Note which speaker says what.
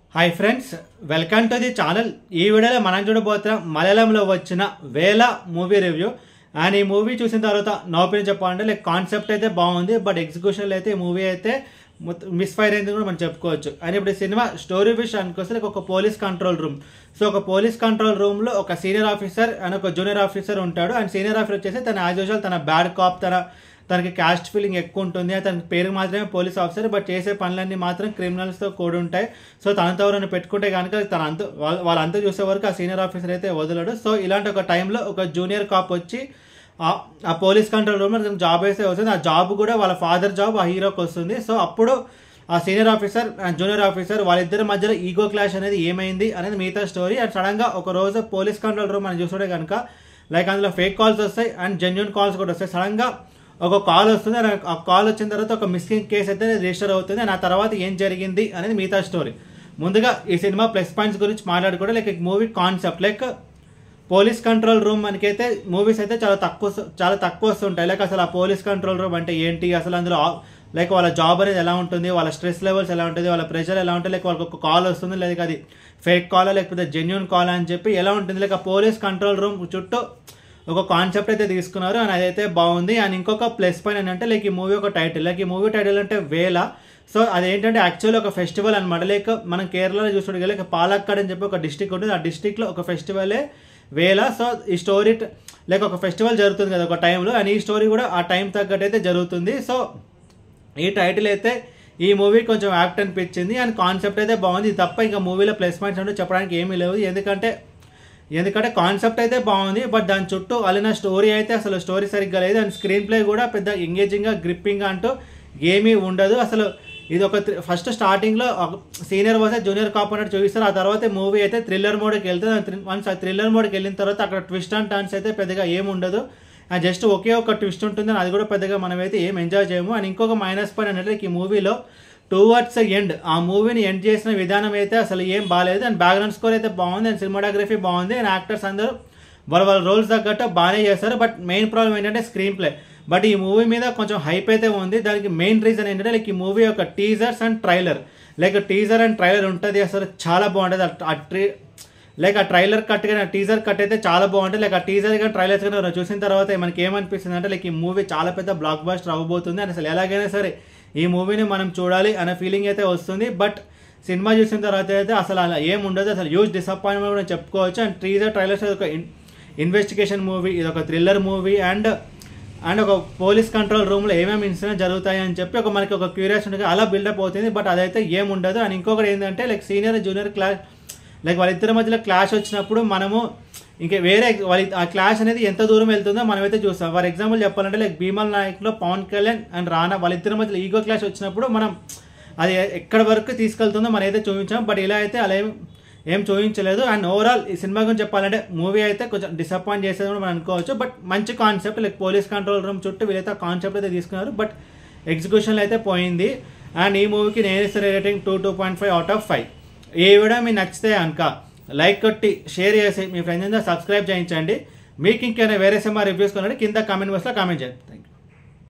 Speaker 1: hi friends welcome to the channel ఈ వీడియోలో మనం చూడబోతున్నాం మలయాళంలో వచ్చిన వేల మూవీ రివ్యూ అండ్ ఈ మూవీ చూసిన తర్వాత నా ఒపీనియన్ చెప్పాలంటే లైక్ కాన్సెప్ట్ అయితే బాగుంది బట్ ఎగ్జిక్యూషన్లో అయితే ఈ మూవీ అయితే మిస్ ఫైర్ అయింది కూడా మనం చెప్పుకోవచ్చు అండ్ ఇప్పుడు ఈ సినిమా స్టోరీ విషయానికి వస్తే like ఒక పోలీస్ కంట్రోల్ రూమ్ సో ఒక పోలీస్ కంట్రోల్ రూమ్లో ఒక సీనియర్ ఆఫీసర్ అండ్ ఒక జూనియర్ ఆఫీసర్ ఉంటాడు అండ్ సీనియర్ ఆఫీసర్ వచ్చేసి తన యాజ్ యూజువల్ తన బ్యాడ్ కాప్ తన తనకి క్యాస్ట్ ఫీలింగ్ ఎక్కువ ఉంటుంది తన పేరు మాత్రమే పోలీస్ ఆఫీసర్ బట్ చేసే పనులన్నీ మాత్రం క్రిమినల్స్తో కూడి ఉంటాయి సో తనతో ఎవరైనా పెట్టుకుంటే కనుక తన అంత వాళ్ళ వాళ్ళంతా చూసే వరకు ఆ సీనియర్ ఆఫీసర్ అయితే వదలడు సో ఇలాంటి ఒక టైంలో ఒక జూనియర్ కాప్ వచ్చి ఆ- ఆ పోలీస్ కంట్రోల్ రూమ్లో తనకు జాబ్ అయితే వస్తుంది ఆ జాబ్ కూడా వాళ్ళ ఫాదర్ జాబ్ ఆ హీరోకి వస్తుంది సో అప్పుడు ఆ senior officer and junior officer వాళ్ళిద్దరి మధ్యలో ఈగో క్లాష్ అనేది ఏమైంది అనేది మిగతా స్టోరీ అండ్ సడన్గా ఒక రోజు పోలీస్ కంట్రోల్ రూమ్ మనం చూస్తుంటే కనుక లైక్ అందులో ఫేక్ కాల్స్ వస్తాయి అండ్ జెన్యున్ కాల్స్ కూడా వస్తాయి సడన్గా ఒక కాల్ వస్తుంది అండ్ ఆ కాల్ వచ్చిన తర్వాత ఒక మిస్సింగ్ కేసు అయితే రిజిస్టర్ అవుతుంది అండ్ ఆ తర్వాత ఏం జరిగింది అనేది మిగతా స్టోరీ ముందుగా ఈ సినిమా ప్లస్ పాయింట్స్ గురించి మాట్లాడుకోవడం like movie concept like police control room మనకైతే మూవీస్ అయితే చాలా తక్కువ చాలా తక్కువ వస్తుంటాయి లైక్ అసలు ఆ పోలీస్ కంట్రోల్ రూమ్ అంటే ఏంటి అసలు అందులో లైక్ వాళ్ళ జాబ్ అనేది ఎలా ఉంటుంది వాళ్ళ స్ట్రెస్ లెవెల్స్ ఎలా ఉంటుంది వాళ్ళ ప్రెషర్ ఎలా ఉంటుంది లైక్ వాళ్ళకి ఒక కాల్ వస్తుంది లేక అది ఫేక్ కాల్ లేకపోతే జెన్యున్ కాల్ అని చెప్పి ఎలా ఉంటుంది లైక్ ఆ పోలీస్ కంట్రోల్ రూమ్ చుట్టూ ఒక కాన్సెప్ట్ అయితే తీసుకున్నారు అండ్ అదైతే బాగుంది అండ్ ఇంకొక ప్లస్ పాయింట్ ఏంటంటే లైక్ ఈ మూవీ ఒక టైటిల్ లైక్ ఈ మూవీ టైటిల్ అంటే వేల సో అదేంటంటే యాక్చువల్లీ ఒక ఫెస్టివల్ అనమాట లైక్ మనం కేరళలో చూసుకుంటే లైక్ పాలక్కడ్ అని చెప్పి ఒక డిస్టిక్ ఉంటుంది ఆ డిస్టిక్లో ఒక ఫెస్టివలే వేల సో ఈ స్టోరీ లైక్ ఒక ఫెస్టివల్ జరుగుతుంది కదా ఒక టైంలో అండ్ ఈ స్టోరీ కూడా ఆ టైం తగ్గట్టు అయితే జరుగుతుంది సో ఈ టైటిల్ అయితే ఈ మూవీ కొంచెం యాక్ట్ అనిపించింది అండ్ కాన్సెప్ట్ అయితే బాగుంది ఇది తప్ప ఇంకా మూవీలో ప్లస్ పాయింట్స్ అంటే చెప్పడానికి ఏమీ లేవు ఎందుకంటే ఎందుకంటే కాన్సెప్ట్ అయితే బాగుంది బట్ దాని చుట్టూ అలిన స్టోరీ అయితే అసలు స్టోరీ సరిగ్గా లేదు అండ్ స్క్రీన్ ప్లే కూడా పెద్ద ఎంగేజింగ్గా గ్రిప్పింగ్ అంటూ ఏమీ ఉండదు అసలు ఇది ఒక ఫస్ట్ స్టార్టింగ్లో సీనియర్ వర్సెస్ జూనియర్ కాప్ అన్నట్టు చూపిస్తారు ఆ తర్వాత మూవీ అయితే థ్రిల్లర్ మోడ్కి వెళ్తుంది వన్స్ ఆ థ్రిల్లర్ మోడ్కి వెళ్ళిన తర్వాత అక్కడ ట్విస్ట్ అండ్ టర్న్స్ అయితే పెద్దగా ఏమి ఉండదు అండ్ జస్ట్ ఒకే ఒక ట్విస్ట్ ఉంటుంది అది కూడా పెద్దగా మనమైతే ఏం ఎంజాయ్ చేయము అండ్ ఇంకొక మైనస్ పాయింట్ అంటే ఈ మూవీలో టూ వర్డ్స్ ఎండ్ ఆ మూవీని ఎండ్ చేసిన విధానం అయితే అసలు ఏం బాగాలేదు అండ్ బ్యాక్గ్రౌండ్ స్కోర్ అయితే బాగుంది అండ్ సినిమాటోగ్రఫీ బాగుంది అండ్ యాక్టర్స్ అందరూ వాళ్ళ వాళ్ళ రోల్స్ తగ్గట్టు బాగానే చేస్తారు బట్ మెయిన్ ప్రాబ్లం ఏంటంటే స్క్రీన్ ప్లే బట్ ఈ మూవీ మీద కొంచెం హైప్ అయితే ఉంది దానికి మెయిన్ రీజన్ ఏంటంటే లైక్ ఈ మూవీ యొక్క teasers and trailer like teaser and trailer ఉంటుంది అసలు చాలా బాగుంటుంది ఆ- ఆ ట్రీ లైక్ ఆ ట్రైలర్ కట్ కానీ ఆ టీజర్ కట్ అయితే చాలా బాగుంటుంది లైక్ ఆ టీజర్ కానీ ట్రైలర్స్ కానీ మనం చూసిన తర్వాత మనకి ఏమనిపిస్తుంది అంటే లైక్ ఈ మూవీ చాలా పెద్ద బ్లాక్ బాస్టర్ అవ్వబోతుంది అని అసలు ఎలాగైనా సరే ఈ మూవీని మనం చూడాలి అనే ఫీలింగ్ అయితే వస్తుంది బట్ సినిమా చూసిన తర్వాత అయితే అసలు అలా ఏం ఉండదు అసలు హ్యూజ్ డిసప్పాయింట్మెంట్ కూడా చెప్పుకోవచ్చు అండ్ టీజర్ ట్రైలర్స్ ఒక ఇన్వెస్టిగేషన్ మూవీ ఇది ఒక థ్రిల్లర్ మూవీ అండ్ అండ్ ఒక పోలీస్ కంట్రోల్ రూమ్లో ఏమేమి ఇన్సిడెంట్ జరుగుతాయి అని చెప్పి ఒక మనకి ఒక క్యూరియాసిటీ అలా బిల్డప్ అవుతుంది బట్ అదైతే ఏం ఉండదు అండ్ ఇంకొకటి ఏంటంటే like senior junior class like వాళ్ళిద్దరి మధ్యలో క్లాష్ వచ్చినప్పుడు మనము ఇంకా వేరే వాళ్ళ ఆ క్లాష్ అనేది ఎంత దూరం వెళ్తుందో మనమైతే చూస్తాం ఫర్ ఎగ్జాంపుల్ చెప్పాలంటే లైక్ భీమల్ నాయక్లో పవన్ కళ్యాణ్ అండ్ రానా వాళ్ళిద్దరి మధ్యలో ఈగో క్లాష్ వచ్చినప్పుడు మనం అది ఎక్కడి వరకు తీసుకెళ్తుందో మనం అయితే చూపించాం బట్ ఇలా అయితే అలా ఏం ఏం చూపించలేదు అండ్ ఓవరాల్ ఈ సినిమా గురించి చెప్పాలంటే మూవీ అయితే కొంచెం డిసప్పాయింట్ చేసేది కూడా మనం అనుకోవచ్చు బట్ మంచి concept like police control room చుట్టూ వీళ్ళైతే ఆ కాన్సెప్ట్ అయితే తీసుకున్నారు బట్ ఎగ్జిక్యూషన్లో అయితే పోయింది అండ్ ఈ మూవీకి నేను ఇస్తున్న rating two two point five out of five ఈ వీడియో మీకు నచ్చితే కనుక లైక్ కొట్టి షేర్ చేసి మీ ఫ్రెండ్స్ సబ్స్క్రైబ్ చేయించండి మీకు ఇంకేమైనా వేరే సినిమా రివ్యూస్ కొనండి కింద కామెంట్ బాక్స్లో కామెంట్ చేయండి థ్యాంక్ యూ